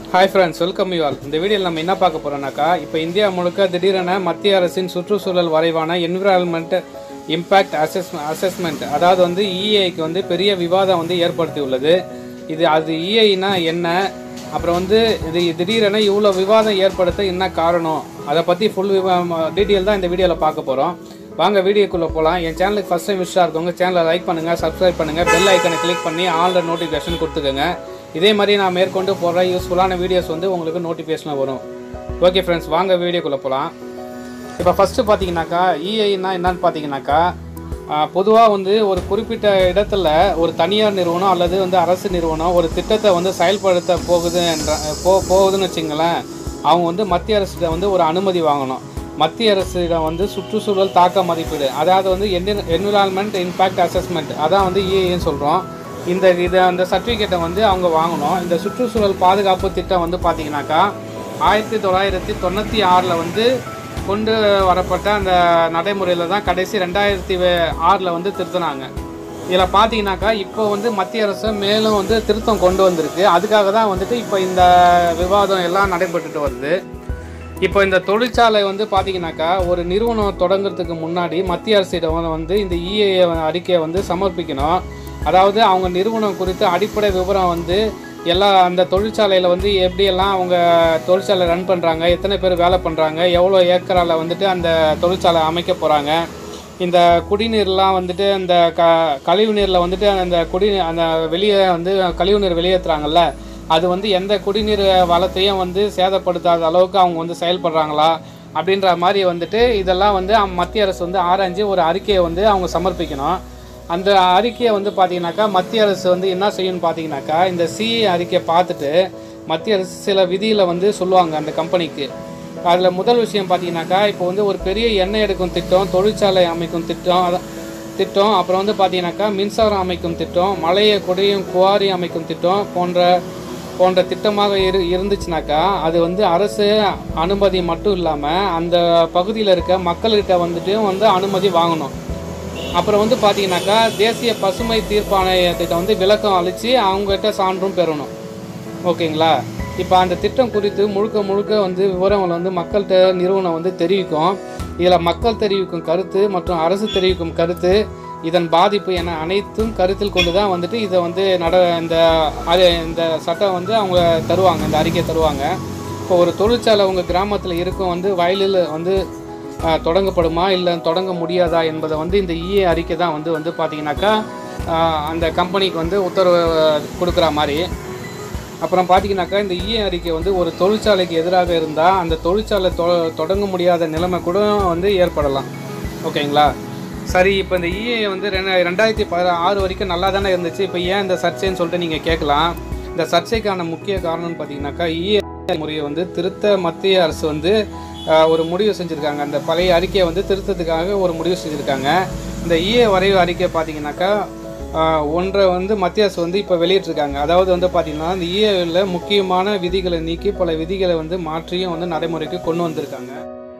hi friends welcome you all இந்த வீடியோவில் நம்ம என்ன பார்க்க போகிறோம்னாக்கா இப்போ இந்தியா முழுக்க திடீரென மத்திய அரசின் சுற்றுச்சூழல் வரைவான என்விரான்மெண்ட் இம்பேக்ட் அசஸ் அசஸ்மெண்ட் அதாவது வந்து இஏக்கு வந்து பெரிய விவாதம் வந்து ஏற்படுத்தி உள்ளது இது அது இஏனா என்ன அப்புறம் வந்து இது திடீரென இவ்வளோ விவாதம் ஏற்படுத்த என்ன காரணம் அதை பற்றி ஃபுல் டீட்டெயில் தான் இந்த வீடியோவில் பார்க்க போகிறோம் வாங்க வீடியோக்குள்ளே போகலாம் என் சேனலுக்கு ஃபஸ்ட் டைம் விஷயம் இருக்கவங்க சேனலை லைக் பண்ணுங்கள் சப்ஸ்கிரைப் பண்ணுங்கள் பெல் ஐக்கனை கிளிக் பண்ணி ஆல்ரெடி நோட்டிஃபிகேஷன் கொடுத்துக்கோங்க இதே மாதிரி நான் மேற்கொண்டு போடுற யூஸ்ஃபுல்லான வீடியோஸ் வந்து உங்களுக்கு நோட்டிஃபிகேஷனில் வரும் ஓகே ஃப்ரெண்ட்ஸ் வாங்க வீடியோக்குள்ளே போகலாம் இப்போ ஃபஸ்ட்டு பார்த்தீங்கன்னாக்கா இஐனா என்னன்னு பார்த்தீங்கன்னாக்கா பொதுவாக வந்து ஒரு குறிப்பிட்ட இடத்துல ஒரு தனியார் நிறுவனம் அல்லது வந்து அரசு நிறுவனம் ஒரு திட்டத்தை வந்து செயல்படுத்த போகுது என்ற போ போகுதுன்னு வச்சுங்களேன் அவங்க வந்து மத்திய அரசிடம் வந்து ஒரு அனுமதி வாங்கணும் மத்திய அரசிடம் வந்து சுற்றுச்சூழல் தாக்க மதிப்பீடு அதாவது வந்து என்விரான்மெண்ட் இம்பேக்ட் அசஸ்மெண்ட் அதான் வந்து இஏன்னு சொல்கிறோம் இந்த இதை அந்த சர்டிஃபிகேட்டை வந்து அவங்க வாங்கணும் இந்த சுற்றுச்சூழல் பாதுகாப்பு திட்டம் வந்து பார்த்தீங்கன்னாக்கா ஆயிரத்தி தொள்ளாயிரத்தி தொண்ணூற்றி ஆறில் வந்து கொண்டு வரப்பட்ட அந்த நடைமுறையில் தான் கடைசி ரெண்டாயிரத்தி ஆறில் வந்து திருத்தினாங்க இதில் பார்த்தீங்கன்னாக்கா இப்போ வந்து மத்திய அரசு மேலும் வந்து திருத்தம் கொண்டு வந்திருக்கு அதுக்காக தான் வந்துட்டு இப்போ இந்த விவாதம் எல்லாம் நடைபெற்றுட்டு வருது இப்போ இந்த தொழிற்சாலை வந்து பார்த்தீங்கன்னாக்கா ஒரு நிறுவனம் தொடங்குறதுக்கு முன்னாடி மத்திய அரசிடம் வந்து இந்த இஏ அறிக்கையை வந்து சமர்ப்பிக்கணும் அதாவது அவங்க நிறுவனம் குறித்து அடிப்படை விவரம் வந்து எல்லா அந்த தொழிற்சாலையில் வந்து எப்படியெல்லாம் அவங்க தொழிற்சாலை ரன் பண்ணுறாங்க எத்தனை பேர் வேலை பண்ணுறாங்க எவ்வளோ ஏக்கரால் வந்துட்டு அந்த தொழிற்சாலை அமைக்க போகிறாங்க இந்த குடிநீர்லாம் வந்துட்டு அந்த க கழிவு நீரில் வந்துட்டு அந்த குடி அந்த வெளியே வந்து கழிவு நீர் வெளியேற்றுறாங்கல்ல அது வந்து எந்த குடிநீர் வளத்தையும் வந்து சேதப்படுத்தாத அளவுக்கு அவங்க வந்து செயல்படுறாங்களா அப்படின்ற மாதிரி வந்துட்டு இதெல்லாம் வந்து மத்திய அரசு வந்து ஆராய்ஞ்சு ஒரு அறிக்கையை வந்து அவங்க சமர்ப்பிக்கணும் அந்த அறிக்கையை வந்து பார்த்தீங்கன்னாக்கா மத்திய அரசு வந்து என்ன செய்யணும்னு பார்த்தீங்கன்னாக்கா இந்த சிஏ அறிக்கையை பார்த்துட்டு மத்திய அரசு சில விதியில் வந்து சொல்லுவாங்க அந்த கம்பெனிக்கு அதில் முதல் விஷயம் பார்த்தீங்கன்னாக்கா இப்போ வந்து ஒரு பெரிய எண்ணெய் எடுக்கும் திட்டம் தொழிற்சாலை அமைக்கும் திட்டம் அத- திட்டம் அப்புறம் வந்து பார்த்தீங்கன்னாக்கா மின்சாரம் அமைக்கும் திட்டம் மலையை குடையும் குவாரி அமைக்கும் திட்டம் போன்ற போன்ற திட்டமாக இரு இருந்துச்சுனாக்கா அது வந்து அரசு அனுமதி மட்டும் இல்லாமல் அந்த பகுதியில் இருக்க மக்கள்கிட்ட வந்துட்டு வந்து அனுமதி வாங்கணும் அப்புறம் வந்து பார்த்தீங்கன்னாக்கா தேசிய பசுமை தீர்ப்பாணையத்திட்ட வந்து விளக்கம் அளித்து அவங்ககிட்ட சான்றும் பெறணும் ஓகேங்களா இப்போ அந்த திட்டம் குறித்து முழுக்க முழுக்க வந்து விவரங்கள் வந்து மக்கள்கிட்ட நிறுவனம் வந்து தெரிவிக்கும் இதில் மக்கள் தெரிவிக்கும் கருத்து மற்றும் அரசு தெரிவிக்கும் கருத்து இதன் பாதிப்பு என அனைத்தும் கருத்தில் கொண்டு தான் வந்துட்டு இதை வந்து நட இந்த அது இந்த சட்டம் வந்து அவங்க தருவாங்க இந்த அறிக்கை தருவாங்க இப்போ ஒரு தொழிற்சாலை உங்கள் கிராமத்தில் இருக்கும் வந்து வயலில் வந்து ஆஹ், தொடங்கப்படுமா இல்லை தொடங்க முடியாதா என்பதை வந்து இந்த இஏ அறிக்கை தான் வந்து வந்து பார்த்தீங்கன்னாக்கா ஆஹ், அந்த கம்பெனிக்கு வந்து உத்தரவு கொடுக்குற மாதிரி அப்புறம் பார்த்தீங்கன்னாக்கா இந்த இஏ அறிக்கை வந்து ஒரு தொழிற்சாலைக்கு எதிராக இருந்தால் அந்த தொழிற்சாலை தொ தொடங்க முடியாத நிலைமை கூட வந்து ஏற்படலாம் ஓகேங்களா சரி இப்போ இந்த இஏ வந்து ரெண்டு ரெண்டாயிரத்தி பதி ஆறு வரைக்கும் நல்லா தானே இருந்துச்சு இப்போ ஏன் இந்த சர்ச்சைன்னு சொல்லிட்டு நீங்கள் கேட்கலாம் இந்த சர்ச்சைக்கான முக்கிய காரணம்னு பார்த்தீங்கன்னாக்கா இஏ முறையை வந்து திருத்த மத்திய அரசு வந்து ஆஹ், ஒரு முடிவு செஞ்சுருக்காங்க அந்த பழைய அறிக்கையை வந்து திருத்தத்துக்காக ஒரு முடிவு செஞ்சுருக்காங்க இந்த இஏ வரைவு அறிக்கை பார்த்தீங்கன்னாக்கா ஆஹ் ஒன்றை வந்து மத்திய அரசு வந்து இப்போ வெளியிட்டிருக்காங்க அதாவது வந்து பார்த்திங்கன்னா இந்த இஏவில் முக்கியமான விதிகளை நீக்கி பல விதிகளை வந்து மாற்றியும் வந்து நடைமுறைக்கு கொண்டு வந்திருக்காங்க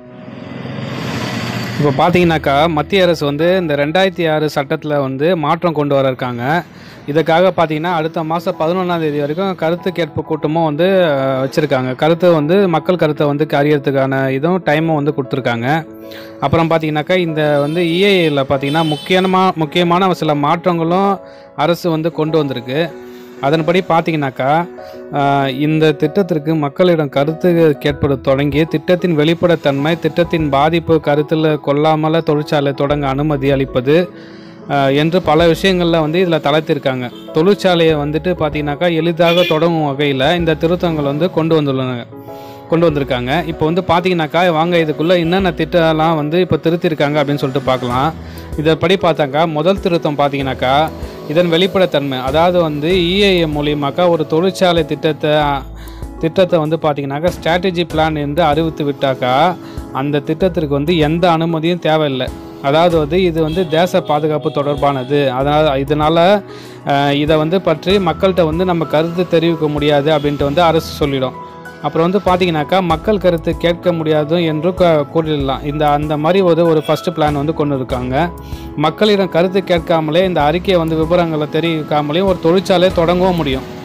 இப்போ பார்த்தீங்கன்னாக்கா மத்திய அரசு வந்து இந்த ரெண்டாயிரத்தி ஆறு சட்டத்தில் வந்து மாற்றம் கொண்டு வர இருக்காங்க இதுக்காக பார்த்தீங்கன்னா அடுத்த மாதம் பதினொன்றாம் தேதி வரைக்கும் கருத்து கேட்பு கூட்டமும் வந்து அஹ், வச்சுருக்காங்க கருத்து வந்து மக்கள் கருத்தை வந்து அறியறதுக்கான இதுவும் டைமும் வந்து கொடுத்துருக்காங்க அப்புறம் பார்த்தீங்கன்னாக்கா இந்த வந்து இஏஏல பார்த்தீங்கன்னா முக்கியமாக முக்கியமான சில மாற்றங்களும் அரசு வந்து கொண்டு வந்திருக்கு அதன்படி பார்த்தீங்கன்னாக்கா ஆஹ், இந்த திட்டத்திற்கு மக்களிடம் கருத்து கேட்பது தொடங்கி திட்டத்தின் வெளிப்படைத்தன்மை திட்டத்தின் பாதிப்பு கருத்தில் கொள்ளாமல் தொழிற்சாலை தொடங்க அனுமதி அளிப்பது ஆஹ், என்று பல விஷயங்களில் வந்து இதில் தளர்த்திருக்காங்க தொழிற்சாலையை வந்துட்டு பார்த்தீங்கன்னாக்கா எளிதாக தொடங்கும் வகையில் இந்த திருத்தங்கள் வந்து கொண்டு வந்துள்ளன கொண்டு வந்திருக்காங்க இப்போ வந்து பார்த்தீங்கன்னாக்கா வாங்க இதுக்குள்ளே என்னென்ன திட்டம்லாம் வந்து இப்போ திருத்திருக்காங்க அப்படின்னு சொல்லிட்டு பார்க்கலாம் இதைப்படி பார்த்தாக்கா முதல் திருத்தம் பார்த்தீங்கன்னாக்கா இதன் வெளிப்படைத்தன்மை அதாவது வந்து இஏஏ மூலியமாக்கா ஒரு தொழிற்சாலை திட்டத்தை திட்டத்தை வந்து பார்த்தீங்கன்னாக்கா ஸ்ட்ராட்டஜி பிளான் என்று அறிவித்து விட்டாக்கா அந்த திட்டத்திற்கு வந்து எந்த அனுமதியும் தேவையில்லை அதாவது வந்து இது வந்து தேச பாதுகாப்பு தொடர்பானது அதனால் இதனால் இதை வந்து பற்றி மக்கள்கிட்ட வந்து நம்ம கருத்து தெரிவிக்க முடியாது அப்படின்ட்டு வந்து அரசு சொல்லிடும் அப்புறம் வந்து பார்த்தீங்கன்னாக்கா மக்கள் கருத்து கேட்க முடியாது என்று க- கூறிடலாம் இந்த அந்த மாதிரி ஒரு ஒரு ஃபஸ்ட்டு பிளான் வந்து கொண்டு இருக்காங்க மக்களிடம் கருத்து கேட்காமலே இந்த அறிக்கையை வந்து விவரங்களை தெரிவிக்காமலேயும் ஒரு தொழிற்சாலை தொடங்கவும் முடியும்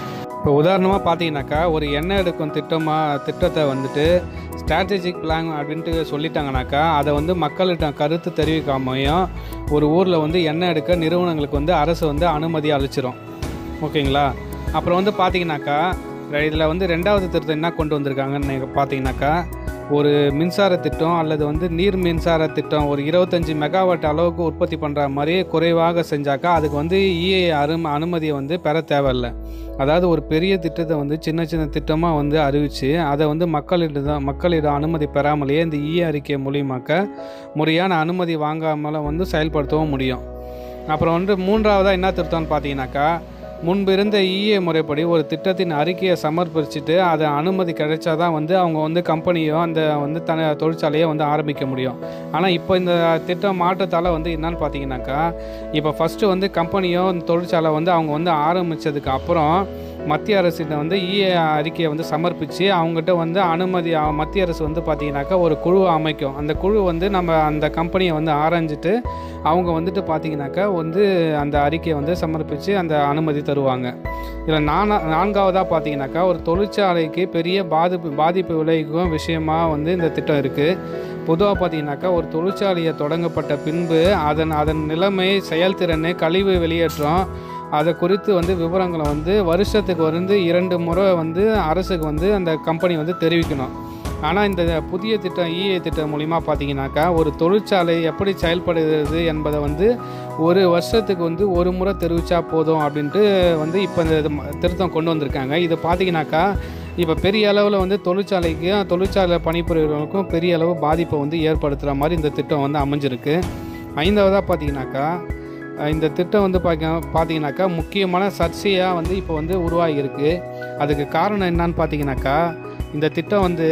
இப்போ உதாரணமாக பார்த்தீங்கன்னாக்கா ஒரு எண்ணெய் எடுக்கும் திட்டமாக திட்டத்தை வந்துட்டு ஸ்ட்ராட்டஜிக் பிளான் அப்படின்ட்டு சொல்லிட்டாங்கனாக்கா அதை வந்து மக்கள்கிட்ட கருத்து தெரிவிக்காமையும் ஒரு ஊரில் வந்து எண்ணெய் எடுக்க நிறுவனங்களுக்கு வந்து அரசு வந்து அனுமதி அளிச்சிரும் ஓகேங்களா அப்புறம் வந்து பார்த்தீங்கன்னாக்கா இதில் வந்து ரெண்டாவது திருத்தம் என்ன கொண்டு வந்திருக்காங்கன்னு நீங்க பார்த்தீங்கன்னாக்கா ஒரு மின்சார திட்டம் அல்லது வந்து நீர் மின்சார திட்டம் ஒரு இருபத்தஞ்சி மெகாவாட் அளவுக்கு உற்பத்தி பண்ணுற மாதிரி குறைவாக செஞ்சாக்கா அதுக்கு வந்து இஏ அரும் அனுமதியை வந்து பெற தேவையில்லை அதாவது ஒரு பெரிய திட்டத்தை வந்து சின்ன சின்ன திட்டமாக வந்து அறிவித்து அதை வந்து மக்களிடம் மக்களிடம் அனுமதி பெறாமலேயே இந்த இஏ அறிக்கை மூலியமாக்க முறையான அனுமதி வாங்காமல வந்து செயல்படுத்தவும் முடியும் அப்புறம் வந்து மூன்றாவதாக என்ன திருத்தம்னு பார்த்தீங்கன்னாக்கா முன்பு இருந்த இஏ முறைப்படி ஒரு திட்டத்தின் அறிக்கையை சமர்ப்பிச்சுட்டு அதை அனுமதி கிடைச்சா தான் வந்து அவங்க வந்து கம்பெனியோ அந்த வந்து தன தொழிற்சாலையோ வந்து ஆரம்பிக்க முடியும் ஆனால் இப்போ இந்த திட்டம் மாற்றத்தால் வந்து என்னன்னு பார்த்தீங்கன்னாக்கா இப்போ ஃபஸ்ட்டு வந்து கம்பெனியோ இந்த தொழிற்சாலை வந்து அவங்க வந்து ஆரம்பித்ததுக்கு அப்புறம் மத்திய அரசிட்ட வந்து இஏ அறிக்கையை வந்து சமர்ப்பித்து அவங்ககிட்ட வந்து அனுமதி அ- மத்திய அரசு வந்து பார்த்தீங்கன்னாக்கா ஒரு குழு அமைக்கும் அந்த குழு வந்து நம்ம அந்த கம்பெனியை வந்து ஆராய்ஞ்சிட்டு அவங்க வந்துட்டு பார்த்தீங்கன்னாக்கா வந்து அந்த அறிக்கையை வந்து சமர்ப்பித்து அந்த அனுமதி தருவாங்க இதில் நானா நான்காவதாக பார்த்தீங்கன்னாக்கா ஒரு தொழிற்சாலைக்கு பெரிய பாதிப்பு பாதிப்பு விளைவிக்கும் விஷயமா வந்து இந்த திட்டம் இருக்குது பொதுவாக பார்த்தீங்கன்னாக்கா ஒரு தொழிற்சாலையை தொடங்கப்பட்ட பின்பு அதன் அதன் நிலைமை செயல்திறன் கழிவு வெளியேற்றம் அதை குறித்து வந்து விவரங்களை வந்து வருஷத்துக்கு வந்து இரண்டு முறை வந்து அரசுக்கு வந்து அந்த கம்பெனி வந்து தெரிவிக்கணும் ஆனால் இந்த புதிய திட்டம் இஏ திட்டம் மூலிமா பார்த்தீங்கன்னாக்கா ஒரு தொழிற்சாலை எப்படி செயல்படுகிறது என்பதை வந்து ஒரு வருஷத்துக்கு வந்து ஒரு முறை தெரிவித்தா போதும் அப்படின்ட்டு வந்து இப்போ இந்த இது ம- திருத்தம் கொண்டு வந்திருக்காங்க இது பார்த்தீங்கன்னாக்கா இப்போ பெரிய அளவில் வந்து தொழிற்சாலைக்கும் தொழிற்சாலை பணிபுரியவர்களுக்கும் பெரிய அளவு பாதிப்பை வந்து ஏற்படுத்துகிற மாதிரி இந்த திட்டம் வந்து அமைஞ்சிருக்கு ஐந்தாவதாக பார்த்தீங்கன்னாக்கா அஹ் இந்த திட்டம் வந்து பார்க்க பார்த்தீங்கன்னாக்கா முக்கியமான சர்ச்சையாக வந்து இப்போ வந்து உருவாகியிருக்கு அதுக்கு காரணம் என்னன்னு பார்த்தீங்கன்னாக்கா இந்த திட்டம் வந்து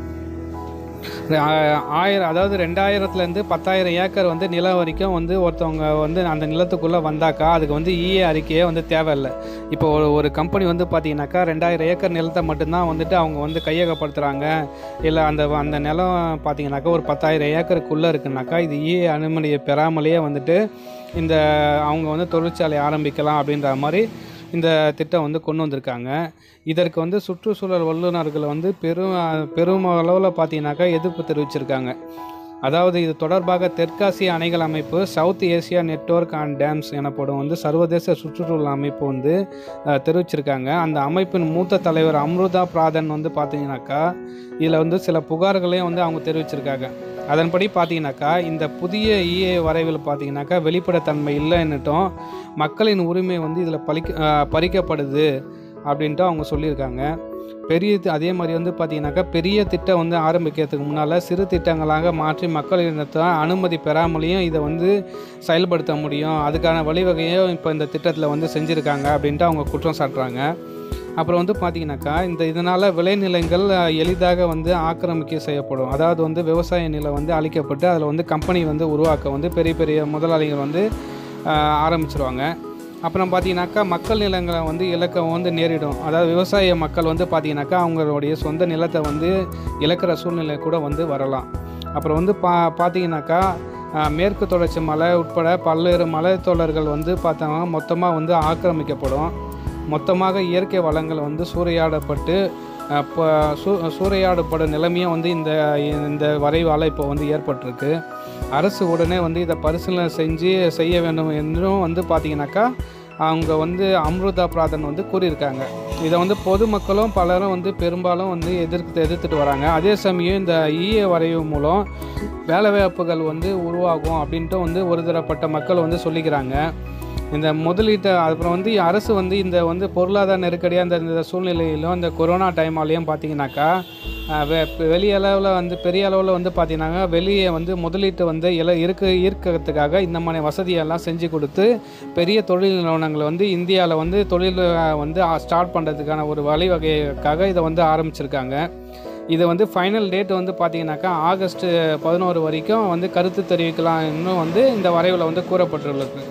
ஆ- ஆயிரம் அதாவது ரெண்டாயிரத்துலேருந்து பத்தாயிரம் ஏக்கர் வந்து நிலம் வரைக்கும் வந்து ஒருத்தவங்க வந்து அந்த நிலத்துக்குள்ளே வந்தாக்கா அதுக்கு வந்து இஏ அறிக்கையே வந்து தேவையில்லை இப்போ ஒரு ஒரு கம்பெனி வந்து பார்த்தீங்கன்னாக்கா ரெண்டாயிரம் ஏக்கர் நிலத்தை மட்டும்தான் வந்துட்டு அவங்க வந்து கையகப்படுத்துகிறாங்க இல்லை அந்த அந்த நிலம் பார்த்தீங்கன்னாக்கா ஒரு பத்தாயிரம் ஏக்கருக்குள்ளே இருக்குனாக்கா இது இஏ அனுமதியை பெறாமலேயே வந்துட்டு இந்த அவங்க வந்து தொழிற்சாலை ஆரம்பிக்கலாம் அப்படின்ற மாதிரி இந்த திட்டம் வந்து கொண்டு வந்திருக்காங்க இதற்கு வந்து சுற்றுச்சூழல் வல்லுநர்கள் வந்து பெரும் பெரும் அளவில் பார்த்தீங்கன்னாக்கா எதிர்ப்பு தெரிவிச்சிருக்காங்க அதாவது இது தொடர்பாக தெற்காசிய அணைகள் அமைப்பு South Asia network and dams எனப்படும் வந்து சர்வதேச சுற்றுச்சூழல் அமைப்பு வந்து அஹ், தெரிவிச்சிருக்காங்க அந்த அமைப்பின் மூத்த தலைவர் அம்ருதா பிராதன் வந்து பார்த்தீங்கன்னாக்கா இதில் வந்து சில புகார்களையும் வந்து அவங்க தெரிவிச்சிருக்காங்க அதன்படி பார்த்தீங்கன்னாக்கா இந்த புதிய இஏ வரைவில் பார்த்தீங்கன்னாக்கா வெளிப்படைத்தன்மை இல்லைன்னுட்டும் மக்களின் உரிமை வந்து இதில் பலிக்க அஹ், பறிக்கப்படுது அப்படின்ட்டு அவங்க சொல்லியிருக்காங்க பெரிய தி- அதே மாதிரி வந்து பார்த்தீங்கன்னாக்கா பெரிய திட்டம் வந்து ஆரம்பிக்கிறதுக்கு முன்னால் சிறு திட்டங்களாக மாற்றி மக்களிடத்தை அனுமதி பெறாமலேயும் இதை வந்து செயல்படுத்த முடியும் அதுக்கான வழிவகையும் இப்போ இந்த திட்டத்தில் வந்து செஞ்சுருக்காங்க அப்படின்ட்டு அவங்க குற்றம் சாட்டுறாங்க அப்புறம் வந்து பார்த்தீங்கன்னாக்கா இந்த இதனால் விளைநிலங்கள் அஹ், எளிதாக வந்து ஆக்கிரமிக்க செய்யப்படும் அதாவது வந்து விவசாய நிலம் வந்து அழிக்கப்பட்டு அதில் வந்து கம்பெனி வந்து உருவாக்க வந்து பெரிய பெரிய முதலாளிகள் வந்து அஹ், ஆரம்பிச்சிருவாங்க அப்புறம் பார்த்தீங்கன்னாக்கா மக்கள் நிலங்களை வந்து இழக்க வந்து நேரிடும் அதாவது விவசாய மக்கள் வந்து பார்த்தீங்கன்னாக்கா அவங்களுடைய சொந்த நிலத்தை வந்து இழக்கிற சூழ்நிலை கூட வந்து வரலாம் அப்புறம் வந்து பா பார்த்தீங்கன்னாக்கா அஹ், மேற்கு தொடர்ச்சி மலை உட்பட பல்வேறு மலைத்தொடர்கள் வந்து பார்த்தாங்கன்னா மொத்தமாக வந்து ஆக்கிரமிக்கப்படும் மொத்தமாக இயற்கை வளங்கள் வந்து சூறையாடப்பட்டு அஹ், இப்போ சூ சூறையாடப்படும் நிலைமையும் வந்து இந்த இந்த வரைவால் இப்போ வந்து ஏற்பட்டிருக்கு அரசு உடனே வந்து இதை பரிசீலனை செஞ்சு செய்ய வேண்டும் என்றும் வந்து பார்த்தீங்கன்னாக்கா அவங்க வந்து அம்ருதா பிராதன் வந்து கூறியிருக்காங்க இதை வந்து பொதுமக்களும் பலரும் வந்து பெரும்பாலும் வந்து எதிர்த்து எதிர்த்துட்டு வராங்க அதே சமயம் இந்த ஈய வரைவு மூலம் வேலைவாய்ப்புகள் வந்து உருவாகும் அப்படின்ட்டு வந்து ஒரு தரப்பட்ட மக்கள் வந்து சொல்லிக்கிறாங்க இந்த முதலீட்டை அப்புறம் வந்து அரசு வந்து இந்த வந்து பொருளாதார நெருக்கடியாக இந்த இந்த சூழ்நிலையிலும் இந்த கொரோனா டைமாலையும் பார்த்தீங்கன்னாக்கா அஹ், வெ வெளி அளவில் வந்து பெரிய அளவில் வந்து பார்த்தீங்கன்னாக்கா வெளியே வந்து முதலீட்டு வந்து இல இருக்க ஈர்க்கிறதுக்காக இந்த மாதிரி வசதியெல்லாம் செஞ்சு கொடுத்து பெரிய தொழில் நிறுவனங்களை வந்து இந்தியாவில் வந்து தொழில் அஹ், வந்து ஸ்டார்ட் பண்ணுறதுக்கான ஒரு வழிவகைக்காக இதை வந்து ஆரம்பிச்சிருக்காங்க இது வந்து ஃபைனல் டேட் வந்து பார்த்தீங்கன்னாக்கா ஆகஸ்ட் பதினோரு வரைக்கும் வந்து கருத்து தெரிவிக்கலாம் இன்னும் வந்து இந்த வரைவில் வந்து கூறப்பட்டுள்ளது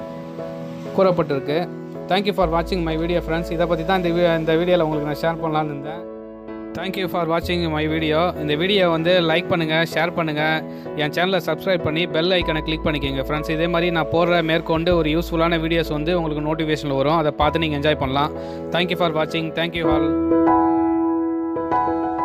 கூறப்பட்டிருக்கு தேங்க்யூ ஃபார் வாட்சிங் மை வீடியோ ஃப்ரெண்ட்ஸ் இதை பற்றி தான் இந்த வீ- இந்த வீடியோவில் உங்களுக்கு நான் ஷேர் பண்ணலான்னு இருந்தேன் தேங்க்யூ ஃபார் வாட்சிங் மை வீடியோ இந்த வீடியோ வந்து லைக் பண்ணுங்கள் ஷேர் பண்ணுங்கள் என் சேனலை சப்ஸ்கிரைப் பண்ணி பெல் ஐக்கனை கிளிக் பண்ணிக்கோங்க ஃப்ரெண்ட்ஸ் இதே மாதிரி நான் போடுற மேற்கொண்டு ஒரு யூஸ்ஃபுல்லான வீடியோஸ் வந்து உங்களுக்கு நோட்டிஃபிகேஷனில் வரும் அதை பார்த்து நீங்கள் என்ஜாய் பண்ணலாம் தேங்க்யூ ஃபார் வாட்சிங் தேங்க்யூ ஆல்